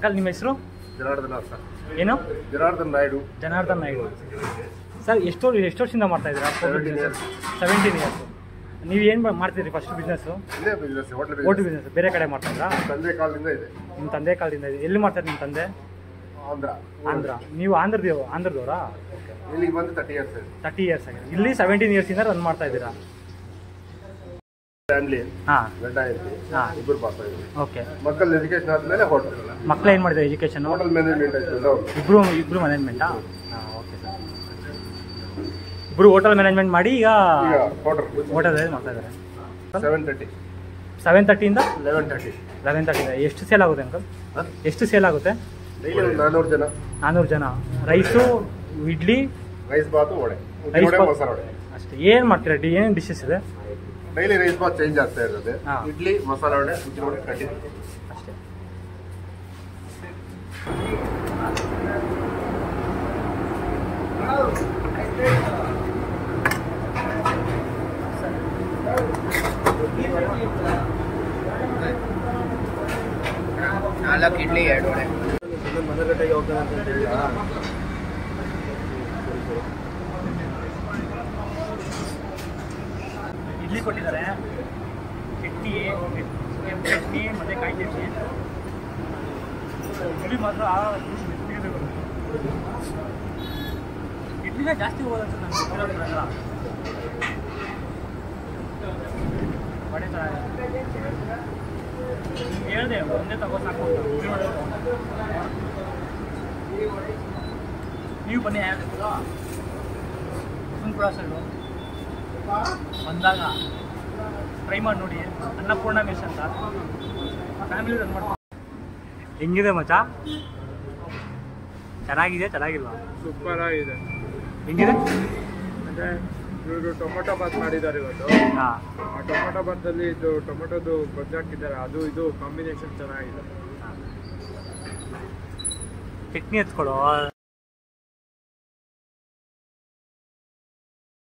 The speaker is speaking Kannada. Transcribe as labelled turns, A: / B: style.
A: ಅಂಕಲ್ ನಿಮ್ಮ ಹೆಸರು
B: ಜನಾರ್ದನ ಸರ್
A: ಏನು
B: ಜನಾರ್ದನ್ ನಾಯ್ಡು
A: ಜನಾರ್ದನ್ ನಾಯ್ಡು ಸರ್ ಎಷ್ಟು ಎಷ್ಟು ವರ್ಷದಿಂದ ಮಾಡ್ತಾ ಇದ್ದೀರಾ
B: 17 years.
A: ಸೆವೆಂಟೀನ್ ಇಯರ್ಸ್ ನೀವು ಏನು ಮಾಡ್ತಿದ್ರಿ ಫಸ್ಟ್ ಬಿಸ್ನೆಸ್ಸು
B: ಇದೇ ಬಿಸ್ನೆಸ್ ಹೋಟ್ಲ್
A: ಓಟು
B: ಬಿಸ್ನೆಸ್
A: ಬಿಸ್ನೆಸ್ ಬೇರೆ ಕಡೆ ಮಾಡ್ತಾ ಇದ್ರಾ
B: ತಂದೆ ಕಾಲದಿಂದ ಇದೆ
A: ನಿಮ್ಮ ತಂದೆ ಕಾಲದಿಂದ ಇದೆ ಎಲ್ಲಿ ಮಾಡ್ತಾರೆ ನಿಮ್ಮ ತಂದೆ
B: ಆಂಧ್ರ
A: ಆಂಧ್ರ ನೀವು ಆಂಧ್ರದೇವ್ ಆಂಧ್ರದವರಾ
B: ಇಲ್ಲಿಗೆ ಬಂದು ತರ್ಟಿ ಇಯರ್ಸ್
A: ತರ್ಟಿ ಇಯರ್ಸ್ ಆಗಿದೆ ಇಲ್ಲಿ ಸೆವೆಂಟೀನ್ ಇಯರ್ಸಿಂದ ರನ್ ಮಾಡ್ತಾ ಇದ್ದೀರಾ
B: ಫ್ಯಾಮಿಲಿ
A: ಹಾಂ
B: ಗಂಡ ಹೆಂಡತಿ
A: ಹಾಂ
B: ಇಬ್ಬರು ಪಾಪ ಇದೆ
A: ಓಕೆ
B: ಮಕ್ಕಳ ಎಜುಕೇಶನ್ ಆದ್ಮೇಲೆ ಹೋಟೆಲ್
A: ಮಕ್ಳು ಏನು ಮಾಡಿದ್ದಾರೆ ಎಜುಕೇಷನು
B: ಹೋಟೆಲ್ ಮ್ಯಾನೇಜ್ಮೆಂಟ್ ಆಯ್ತು ಅವ್ರು
A: ಇಬ್ರು ಇಬ್ರು ಮ್ಯಾನೇಜ್ಮೆಂಟಾ ಹಾಂ ಓಕೆ ಸರ್ ಇಬ್ರು ಹೋಟೆಲ್ ಮ್ಯಾನೇಜ್ಮೆಂಟ್ ಮಾಡಿ ಈಗ
B: ಈಗ ಹೋಟೆಲ್
A: ಹೋಟೆಲ್ ಮಾಡ್ತಾ ಇದ್ದಾರೆ
B: ಸೆವೆನ್ ತರ್ಟಿ
A: ಸೆವೆನ್ ತರ್ಟಿಯಿಂದ
B: ಲೆವೆನ್ ತರ್ಟಿ
A: ಲೆವೆನ್ ತರ್ಟಿಯಿಂದ ಎಷ್ಟು ಸೇಲ್ ಆಗುತ್ತೆ ಅಂಕಲ್ ಎಷ್ಟು ಸೇಲ್ ಆಗುತ್ತೆ
B: ಡೈಲಿ ಒಂದು ನಾನ್ನೂರು ಜನ
A: ನಾನ್ನೂರು ಜನ ರೈಸು ಇಡ್ಲಿ
B: ರೈಸ್ ಬಾತು ವಡೆ ಉದ್ದಿನ
A: ರೈಸ್
B: ವಡೆ
A: ಬಾತ್
B: ಮಸಾಲ ವಡೆ
A: ಅಷ್ಟೇ ಏನು ಮಾಡ್ತೀರಾ ಡಿ ಏನೇನು ಡಿಶಸ್ ಇದೆ
B: ಡೈಲಿ ರೈಸ್ ಬಾತ್ ಚೇಂಜ್ ಆಗ್ತಾ ಇರ್ತದೆ
A: ಹಾ.
B: ಇಡ್ಲಿ ಮಸಾಲ ವಡೆ ಉದ್ದಿನ ವಡೆ ಕಟ್ಟಿ
A: ಅಷ್ಟೇ
C: ನಾಲ್ಕು ಇಡ್ಲಿ ಎರಡು ವಡೆ
B: ಮನೆಗಟ್ಟೆಗೆ ಹೋಗ್ತಾನೆ ಅಂತ ಹೇಳಿ
A: ಇಡ್ಲಿ ಕೊಟ್ಟಿದ್ದಾರೆ ಚಟ್ನಿ ಚಟ್ನಿ ಮತ್ತು ಕಾಯಿ ಚಟ್ನಿ ಇಡ್ಲಿ ಮಾತ್ರ ಇಡ್ಲಿನ ಜಾಸ್ತಿ ಹೋಗೋದಂತ ನನಗೆ ಗೊತ್ತಿರೋದ್ರ ವಡೆ ಚೆನ್ನಾಗಿದೆ ಹೇಳಿದೆ ಒಂದೇ ತಗೋ ಸಾಕು ಅಂತ. ನೀವು ಬನ್ನಿ ಸುಂಕುಳ ಸೈಡು ಬಂದಾಗ ಟ್ರೈ ಮಾಡಿ ನೋಡಿ ಅನ್ನಪೂರ್ಣ ಮೆಸ್ ಅಂತ ಫ್ಯಾಮಿಲಿ ರನ್ ಮಾಡ್ತಾರೆ ಹೆಂಗಿದೆ ಮಚ್ಚ ಚೆನ್ನಾಗಿದೆ ಚೆನ್ನಾಗಿಲ್ವಾ
D: ಸೂಪರ್ ಆಗಿದೆ
A: ಹೆಂಗಿದೆ
D: ಅಂದ್ರೆ ಇವರು ಟೊಮೊಟೊ ಬಾತ್ ಮಾಡಿದ್ದಾರೆ ಇವತ್ತು
A: ಹಾಂ
D: ಆ ಟೊಮೊಟೊ ಬಾತಲ್ಲಿ ಇದು ಟೊಮೊಟೊದು ಗೊಜ್ಜು ಹಾಕಿದ್ದಾರೆ ಅದು ಇದು ಕಾಂಬಿನೇಷನ್ ಚೆನ್ನಾಗಿದೆ
A: ಚಟ್ನಿ ಎತ್ಕೊಡು